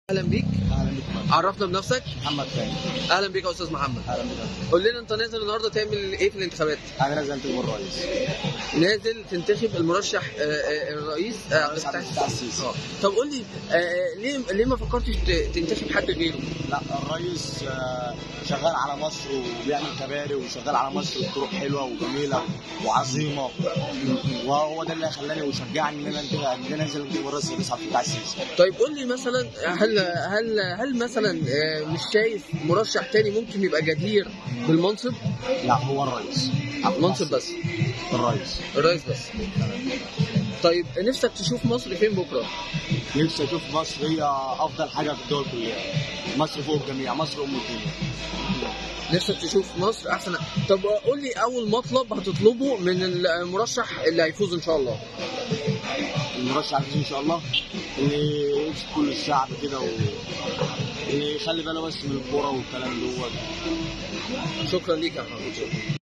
اهلا بيك اهلا بكم عرفنا بنفسك محمد ثاني اهلا بيك يا استاذ محمد اهلا بكم قول لنا انت نازل النهارده تعمل ايه في الانتخابات انا نازل انتخب الرئيس نازل تنتخب المرشح آه، آه، الرئيس آه، عبد الرئيس عبد الفتاح الفتاح السيسي. آه. طب قول لي آه، ليه ليه ما فكرتش ت- تنتخب حد غيره لا الرئيس آه، شغال على مصر وبيعمل كباري وشغال على مصر بطرق حلوه وجميله وعظيمه وهو ده اللي خلاني وشجعني ان انا انتخب ان انا انزل انتخب الرئيس الرئيس عبد الفتاح السيسي طيب قول لي مثلا هل هل هل مثلا آه، مش شايف مرشح تاني ممكن يبقى جدير بالمنصب لا هو الرئيس عبد الفتاح منصب بس السيسي. الرئيس الرئيس بس طيب نفسك تشوف مصر فين بكره نفسي اشوف مصر هي افضل حاجه في الدول كلها مصر فوق الجميع مصر ام الدنيا نفسك تشوف مصر احسن طب قول لي اول مطلب هتطلبه من المرشح اللي هيفوز ان شاء الله المرشح عزيز ان شاء الله ان يمسك كل الشعب كده و ان يخلي باله بس من الكوره والكلام دوت شكرا ليك يا محمد شكرا